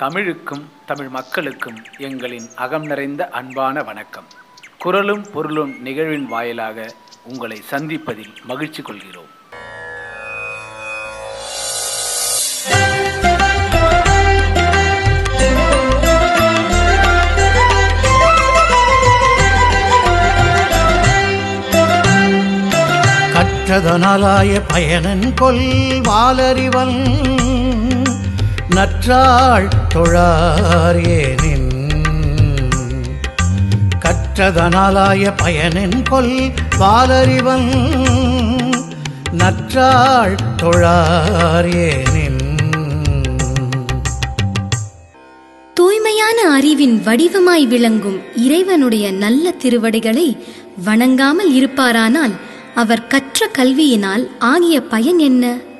தமிழுக்கும் தமிழ் மக்களுக்கும் எங்களின் அகம் நிறைந்த அன்பான வணக்கம் குரலும் பொருளும் நிகழ்வின் வாயிலாக உங்களை சந்திப்பதில் மகிழ்ச்சி கொள்கிறோம் கற்றதனாலாய பயனன் கொல் வாலறிவன் நற்றாள் தொழார் ஏனின் கற்றதனாலாய பயனன் கொல் வாலறிவன் நற்றாள் தொழார் ஏனின் தூய்மையான அறிவின் வடிவமாய் விளங்கும் இறைவனுடைய நல்ல திருவடிகளை வணங்காமல் இருப்பாரானால் அவர் கற்ற கல்வியினால் ஆகிய பயன் என்ன